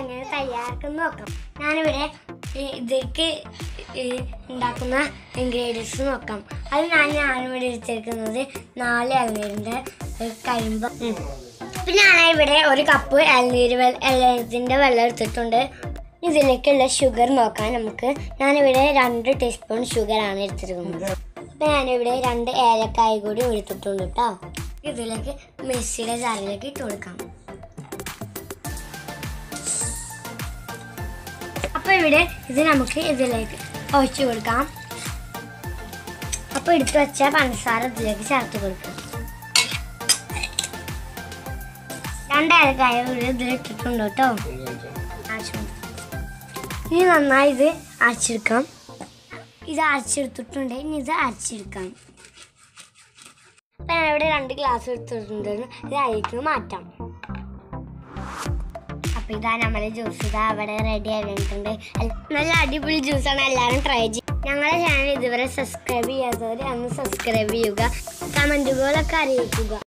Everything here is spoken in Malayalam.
എങ്ങനെ തയ്യാറാക്കുന്ന നോക്കാം ഞാനിവിടെ ഈ ഇതിലേക്ക് ഈ ഉണ്ടാക്കുന്ന ഇൻഗ്രീഡിയൻസ് നോക്കാം അത് ഞാൻ ഞാനിവിടെ എടുത്തിരിക്കുന്നത് നാല് ഇളനീരിൻ്റെ കരിമ്പ് പിന്നെ ഞാൻ ഇവിടെ ഒരു കപ്പ് ഇളനീര് ഇളനീരത്തിൻ്റെ വെള്ളം എടുത്തിട്ടുണ്ട് ഇതിലേക്കുള്ള ഷുഗർ നോക്കാം നമുക്ക് ഞാനിവിടെ രണ്ട് ടീസ്പൂൺ ഷുഗറാണ് എടുത്തിരിക്കുന്നത് അപ്പം ഞാനിവിടെ രണ്ട് ഏലക്കായ കൂടി എടുത്തിട്ടുണ്ട് കേട്ടോ ഇതിലേക്ക് മെസ്സിയുടെ ജാറിലേക്ക് ഇട്ട് കൊടുക്കാം അപ്പോൾ ഇവിടെ ഇത് നമുക്ക് ഇതിലേക്ക് ഒഴിച്ചു കൊടുക്കാം അപ്പോൾ എടുത്തു വെച്ച പഞ്ചസാര ഇതിലേക്ക് ചേർത്ത് കൊടുക്കാം രണ്ട് ഏലക്കായ കൂടി ഇതിലിട്ടിട്ടുണ്ട് കേട്ടോ ആവശ്യമുണ്ട് ഇനി നന്നായി ഇത് അരച്ചെടുക്കാം ഇത് അരച്ചെടുത്തിട്ടുണ്ട് ഇനി ഇത് അരച്ചെടുക്കാം അപ്പം ഞാൻ ഇവിടെ രണ്ട് ഗ്ലാസ് എടുത്തിട്ടുണ്ട് ഇത് അതിലേക്ക് മാറ്റാം അപ്പം ഇതാ നമ്മുടെ ജ്യൂസ് ഇതാ അവിടെ റെഡി ആയിട്ടുണ്ട് നല്ല അടിപൊളി ജ്യൂസാണ് എല്ലാവരും ട്രൈ ചെയ്യും ഞങ്ങളുടെ ചാനൽ ഇതുവരെ സബ്സ്ക്രൈബ് ചെയ്യാത്തവർ അന്ന് സബ്സ്ക്രൈബ് ചെയ്യുക കമൻറ്റുകളൊക്കെ അറിയിക്കുക